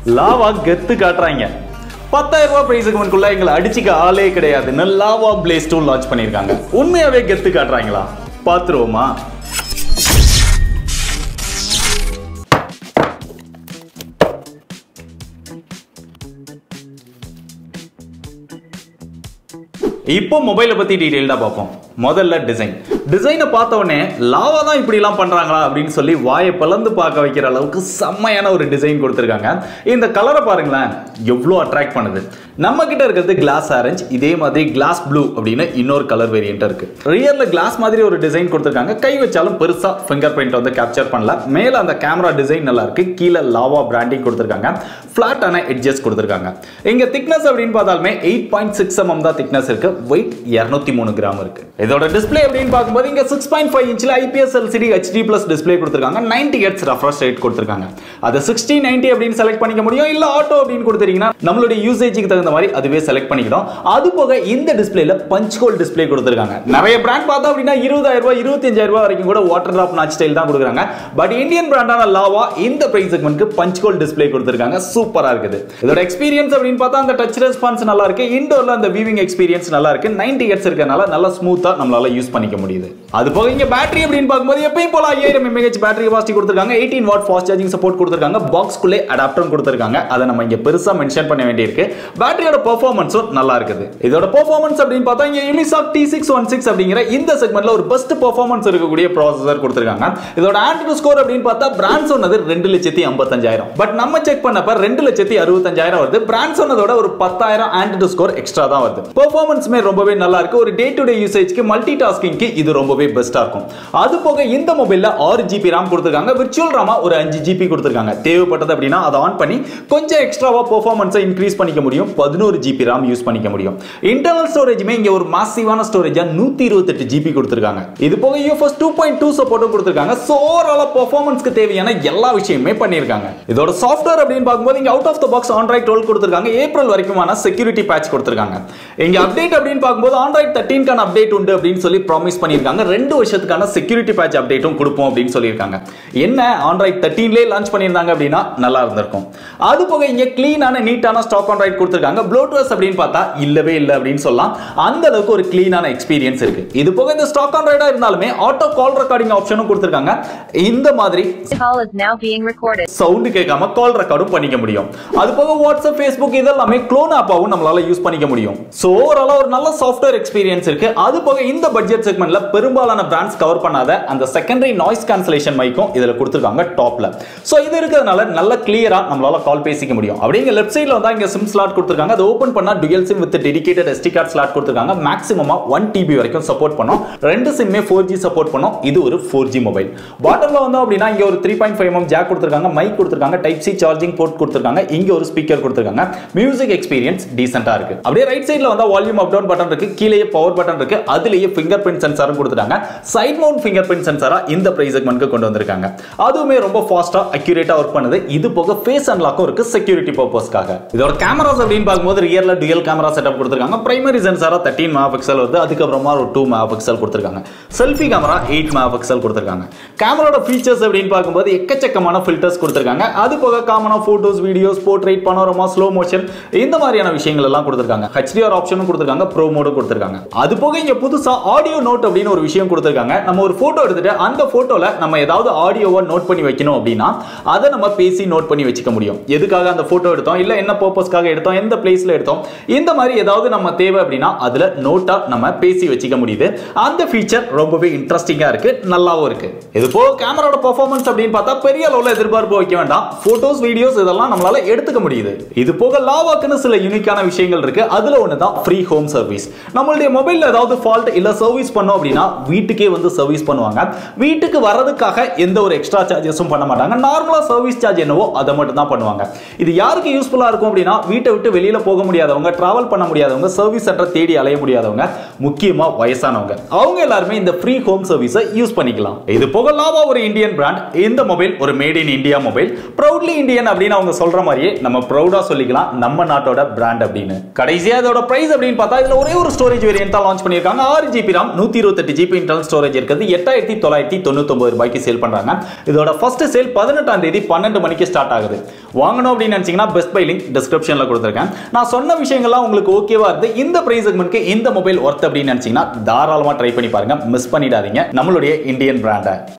Lava கெத்து காட்டுறாங்க பத்தாயிரம் ரூபாய் பிரைஸ் செக்மெண்ட்குள்ள எங்களை அடிச்சுக்க ஆளே கிடையாதுன்னு லாவா பிளேஸ் டூ லான்ச் பண்ணியிருக்காங்க உண்மையாவே கெத்து காட்டுறாங்களா பார்த்துருவோமா இப்போ மொபைலை பத்தி டீடைல்டா பார்ப்போம் முதல்ல டிசைன் டிசைனை பார்த்த உடனே லாவா தான் இப்படி எல்லாம் பண்றாங்களா அப்படின்னு சொல்லி வாயை பிளந்து பார்க்க வைக்கிற அளவுக்கு செம்மையான ஒரு டிசைன் கொடுத்துருக்காங்க இந்த கலரை பாருங்களேன் எவ்வளோ அட்ராக்ட் பண்ணுது நம்ம கிட்ட இருக்கிறது கிளாஸ் ஆரஞ்ச் இதே மாதிரி கிளாஸ் ப்ளூ அப்படின்னு இன்னொரு கலர் வேரியன்ட் இருக்கு ரியர்ல கிளாஸ் மாதிரி ஒரு டிசைன் கொடுத்துருக்காங்க கை வச்சாலும் பெருசா ஃபிங்கர் பிரிண்ட் வந்து கேப்சர் பண்ணல மேல அந்த கேமரா டிசைன் நல்லா இருக்கு கீழே லாவா பிராண்டிங் கொடுத்துருக்காங்க ஃபிளாட்டான எட்ஜஸ் கொடுத்துருக்காங்க இங்க திக்னஸ் அப்படின்னு பார்த்தாலுமே எயிட் பாயிண்ட் சிக்ஸ் எம்எம் தான் திக்னஸ் இருக்கு வெயிட் இரநூத்தி மூணு கிராம் இருக்கு இதோட டிஸ்பிளே அப்படின்னு பார்க்கும்போது இங்க சிக்ஸ் பாயிண்ட் ஃபைவ் இன்ச்சில் IPS LCD HD plus display கொடுத்துருக்காங்க நைன்டி ஹெட்ஸ் ரெஃப்ரெஷ் ரேட் கொடுத்துருக்காங்க அதை சிக்ஸ்டி நைன்டி அப்படின்னு செலக்ட் பண்ணிக்க முடியும் இல்ல ஆட்டோ அப்படின்னு கொடுத்துருக்கீங்கன்னா நம்மளுடைய யூசேஜுக்கு தகுந்த மாதிரி அதுவே செலக்ட் பண்ணிக்கணும் அது போக இந்த டிஸ்பிளேல பஞ்ச் ஹோல் டிஸ்பிளே கொடுத்துருக்காங்க நிறைய பிராண்ட் பார்த்தோம் அப்படின்னா இருபதாயிரம் ரூபாய் இருபத்தஞ்சாயிரம் ரூபாய் வரைக்கும் கூட வாட்டர் டிராப் நாச் ஸ்டைல் தான் கொடுக்குறாங்க பட் இந்தியன் பிராண்டான லாவா இந்த பிரைஸ் செக்மெண்ட்க்கு பஞ்ச் ஹோல் டிஸ்பிளே கொடுத்துருக்காங்க சூப்பரா இருக்குது இதோட எக்ஸ்பீரியன்ஸ் அப்படின்னு பார்த்தா அந்த டச் ரெஸ்பான்ஸ் நல்லா இருக்கு இண்டோர்ல அந்த வியூவிங் எக்ஸ்பீரியன்ஸ் நல்லா இருக்கு நைன்டி ஹெட்ஸ் இருக்கனால நல்லா ஸ்மூத்தா நம்மளால யூஸ் பண்ணிக்க முடியுது அது போக இங்க பேட்டரி அப்படின்னு பார்க்கும்போது எப்பயும் போல ஐயாயிரம் எம்ஏஹெச் பேட்டரி கெபாசிட்டி கொடுத்துருக்காங்க eighteen watt fast charging support கொடுத்துருக்காங்க பாக்ஸ்க்குள்ளே அடாப்டரும் கொடுத்துருக்காங்க அதை நம்ம இங்க பெருசா மென்ஷன் பண்ண வேண்டியிருக்கு பேட்டரியோட பெர்ஃபார்மன்ஸும் நல்லா இருக்குது இதோட பெர்ஃபார்மன்ஸ் அப்படின்னு பார்த்தா இங்க Unisoc T six one six அப்படிங்கிற இந்த செக்மெண்ட்ல ஒரு பெஸ்ட் பெர்ஃபார்மன்ஸ் இருக்கக்கூடிய ப்ராசஸர் கொடுத்துருக்காங்க இதோட ஆண்ட்ராய்டு ஸ்கோர் அப்படின்னு பார்த்தா பிராண்ட் சொன்னது ரெண்டு லட்சத்தி ஐம்பத்தஞ்சாயிரம் பட் நம்ம செக் பண்ணப்ப ரெண்டு லட்சத்தி அறுபத்தஞ்சாயிரம் வருது பிராண்ட் சொன்னதோட ஒரு பத்தாயிரம் ஆண்ட்ராய்டு ஸ்கோர் எக்ஸ்ட்ரா தான் வருது பெர்ஃபார்மன்ஸுமே ரொம்பவே நல்லா இருக்கு ஒரு டே டு டே யூசேஜ்க்கு மல்டி டாஸ்கிங்க்கு இது ரொம்பவே பெஸ்டா இருக்கும் அது போக இந்த மொபைல்ல ஆறு ஜிபி RAM கொடுத்துருக்காங்க விர்ச்சுவல் ராமா ஒரு அஞ்சு ஜிபி கொடுத்துருக்காங்க தேவைப்பட்டது அப்படின்னா அதை ஆன் பண்ணி கொஞ்சம் எக்ஸ்ட்ராவா பெர்ஃபார்மன்ஸை இன்க்ரீஸ் பண்ணிக்க முடியும் பதினோரு ஜிபி RAM யூஸ் பண்ணிக்க முடியும் இன்டர்னல் ஸ்டோரேஜுமே இங்க ஒரு மாசிவான ஸ்டோரேஜா நூத்தி இருபத்தெட்டு ஜிபி கொடுத்துருக்காங்க இது போக யூஎஃப்எஸ் டூ பாயிண்ட் டூ சப்போர்ட்டும் கொடுத்துருக்காங்க ஸோ ஓவரால பெர்ஃபார்மன்ஸ்க்கு தேவையான எல்லா விஷயமே பண்ணியிருக்காங்க இதோட சாஃப்ட்வேர் அப்படின்னு பார்க்கும்போது இங்க out of the box Android twelve கொடுத்துருக்காங்க ஏப்ரல் வரைக்குமான செக்யூரிட்டி பேட்ச் கொடுத்துருக்காங்க இங்க அப்டேட் அப்படின்னு பார்க்கும்போது ஆண்ட்ராய்ட் தேர்ட்டீன்கான அப்டேட் உண்டு அப்படின்னு சொல்லி ப்ராமிஸ் பண்ணியிருக்காங்க ரெண்டு வருஷத்துக்கான செக்யூரிட்டி பேட்ச் அப்டேட்டும் கொடுப்போம் அப்படின்னு சொல்லியிருக்காங்க என்ன ஆண்ட்ராய்ட் தேர்ட்டீன்லேயே லான்ச் பண்ணியிருந்தாங்க அப்படின்னா நல்லா இருந்திருக்கும் அது போக இங்க கிளீனான நீட்டான ஸ்டாக் ஆண்ட்ராய்ட் கொடுத்துருக்காங்க ப்ளூடூத் அப்படின்னு பார்த்தா இல்லவே இல்லை அப்படின்னு சொல்லலாம் அந்த அளவுக்கு ஒரு கிளீனான எக்ஸ்பீரியன்ஸ் இருக்கு இது போக இந்த ஸ்டாக் ஆண்ட்ராய்டா இருந்தாலுமே ஆட்டோ கால் ரெக்கார்டிங் ஆப்ஷனும் கொடுத்துருக்காங்க இந்த மாதிரி Call is now being recorded. Sound கேட்காம கால் ரெக்கார்டும் பண்ணிக்க முடியும் அது போக வாட்ஸ்அப் ஃபேஸ்புக் இதெல்லாமே க்ளோன் ஆப்பாவும் நம்மளால யூஸ் பண்ணிக்க முடியும் ஸோ ஓவராலா ஒரு நல்ல சாஃப்ட்வேர் எக்ஸ்பீரியன்ஸ் இருக்கு அது போக இந்த பட்ஜெட் செக்மெண்ட்ல பெரும்பாலான பிராண்ட்ஸ் கவர் பண்ணாத அந்த செகண்டரி நாய்ஸ் கேன்சலேஷன் மைக்கும் இதுல கொடுத்துருக்காங்க டாப்ல ஸோ இது இருக்கிறதுனால நல்ல கிளியரா நம்மளால கால் பேசிக்க முடியும் அப்படிங்க லெஃப்ட் சைட்ல வந்தா இங்க சிம் ஸ்லாட் கொடுத்துருக்காங்க அதை ஓப்பன் பண்ணா dual SIM with dedicated SD card slot கொடுத்துருக்காங்க மேக்ஸிமமா ஒன் டிபி வரைக்கும் சப்போர்ட் பண்ணோம் ரெண்டு சிம்மே ஃபோர் ஜி சப்போர்ட் பண்ணோம் இது ஒரு ஃபோர் ஜி மொபைல் பாட்டம்ல வந்தோம் அப்படின்னா இங்க ஒரு three point five M jack கொடுத்துருக்காங்க மைக் கொடுத்துருக்காங்க டைப் சி சார்ஜிங் போர்ட் கொடுத்துருக்காங்க இங்க ஒரு ஸ்பீக்கர் கொடுத்துருக்காங்க மியூசிக் எக்ஸ்பீரியன்ஸ் டீசெண்டா இருக்கு அப்படியே ரைட் சைடுல வந்தா வால்யூம் அப் டவுன் பட்டன் இருக்கு கீழே பவர் பட்டன் இருக்கு அதுலயே ஃபிங்கர் பிரிண்ட் சென்சாரும் கொடுத்துட்டாங்க சைட் மவுண்ட் ஃபிங்கர் பிரிண்ட் சென்சாரா இந்த பிரைஸ் செக்மெண்ட்க்கு கொண்டு வந்திருக்காங்க அதுவுமே ரொம்ப ஃபாஸ்டா அக்யூரேட்டா ஒர்க் பண்ணுது இது போக ஃபேஸ் அன்லாக்கும் இருக்கு செக்யூரிட்டி பர்பஸ்க்காக இதோட கேமராஸ் அப்படின்னு பார்க்கும்போது ரியர்ல டுயல் கேமரா செட்டப் கொடுத்துருக்காங்க பிரைமரி சென்சாரா தேர்ட்டின் மெகா பிக்சல் வருது அதுக்கப்புறமா ஒரு டூ மெகா பிக்சல் கொடுத்துருக்காங்க selfie camera eight megapixel கொடுத்துருக்காங்க கேமராவோட ஃபீச்சர்ஸ் அப்படின்னு பார்க்கும்போது எக்கச்சக்கமான ஃபில்டர்ஸ் கொடுத்துருக்காங்க அது போக காமனா photos videos portrait panorama slow motion இந்த மாதிரியான விஷயங்கள் எல்லாம் கொடுத்துருக்காங்க ஹெச்டிஆர் ஆப்ஷனும் கொடுத்துருக்காங்க ப்ரோ மோடும் கொடுத்துருக்காங்க அது போக இங்க புதுசா ஆடியோ நோட் அப்படின்னு ஒரு விஷயம் கொடுத்துருக்காங்க நம்ம ஒரு போட்டோ எடுத்துட்டு அந்த போட்டோல நம்ம ஏதாவது ஆடியோவை நோட் பண்ணி வைக்கணும் அப்படின்னா அதை நம்ம பேசி நோட் பண்ணி வச்சுக்க முடியும் எதுக்காக அந்த போட்டோ எடுத்தோம் இல்ல என்ன பர்பஸ்க்காக எடுத்தோம் எந்த பிளேஸ்ல எடுத்தோம் இந்த மாதிரி ஏதாவது நம்ம தேவை அப்படின்னா அதுல நோட்டா நம்ம பேசி வச்சுக்க முடியுது அந்த ஃபீச்சர் ரொம்பவே இன்ட்ரெஸ்டிங்கா இருக்கு நல்லாவும் இருக்கு இது போக கேமராவோட பெர்ஃபார்மன்ஸ் அப்படின்னு பார்த்தா பெரிய அளவுல எதிர்பார்ப்பு வைக்க வேண்டாம் போட்டோஸ் வீடியோஸ் இதெல்லாம் நம்மளால எடுத்துக்க முடியுது இது போக லாவாக்குன்னு சில யூனிக்கான விஷயங்கள் இருக்கு அதுல ஒன்று தான் ஃப்ரீ ஹோம் சர்வீஸ் நம்மளுடைய மொபைல்ல ஏதாவது ஃபால்ட் இல்ல சர்வீஸ் பண்ணோம் அப்படின்னா வீட்டுக்கே வந்து சர்வீஸ் பண்ணுவாங்க வீட்டுக்கு வர்றதுக்காக எந்த ஒரு எக்ஸ்ட்ரா சார்ஜஸும் பண்ண மாட்டாங்க நார்மலா சர்வீஸ் சார்ஜ் என்னவோ அதை மட்டும் தான் பண்ணுவாங்க இது யாருக்கு யூஸ்ஃபுல்லா இருக்கும் அப்படின்னா வீட்டை விட்டு வெளியே வெளியில போக முடியாதவங்க டிராவல் பண்ண முடியாதவங்க சர்வீஸ் சென்டர் தேடி அலைய முடியாதவங்க முக்கியமா வயசானவங்க அவங்க எல்லாருமே இந்த ஃப்ரீ ஹோம் சர்வீஸை யூஸ் பண்ணிக்கலாம் இது போக லாவா ஒரு இந்தியன் பிராண்ட் இந்த மொபைல் ஒரு made in India mobile proudly Indian அப்படின்னு அவங்க சொல்ற மாதிரியே நம்ம ப்ரௌடா சொல்லிக்கலாம் நம்ம நாட்டோட பிராண்ட் அப்படின்னு கடைசியா இதோட பிரைஸ் அப்படின்னு பார்த்தா இதுல ஒரே ஒரு ஸ்டோரேஜ் வேரியன்ட் தான் லான்ச் பண்ணிருக்காங்க ஆறு ஜிபி ராம் நூத்தி இருபத்தெட்டு ஜிபி இன்டர்னல் ஸ்டோரேஜ் இருக்கிறது எட்டாயிரத்தி தொள்ளாயிரத்தி தொண்ணூத்தொன்பது ரூபாய்க்கு சேல் பண்றாங்க இதோட ஃபர்ஸ்ட் சேல் பதினெட்டாம் தேதி பன்னெண்டு மணிக்கு ஸ்டார்ட் ஆகுது வாங்கணும் அப்படின்னு நினைச்சீங்கன்னா பெஸ்ட் பை லிங்க் டிஸ்கிரிப்ஷன்ல கொடுத்துருக்கேன் நான் சொன்ன விஷயங்கள்லாம் உங்களுக்கு ஓகேவா இருந்து இந்த பிரைஸ் செக்மெண்ட்க்கு இந்த மொபைல் ஒர்த் அப்படின்னு நினைச்சீங்கன்னா தாராளமா ட்ரை பண்ணி பாருங்க மிஸ் பண்ணிடாதீங்க நம்மளுடைய இந்தியன் பிராண்டை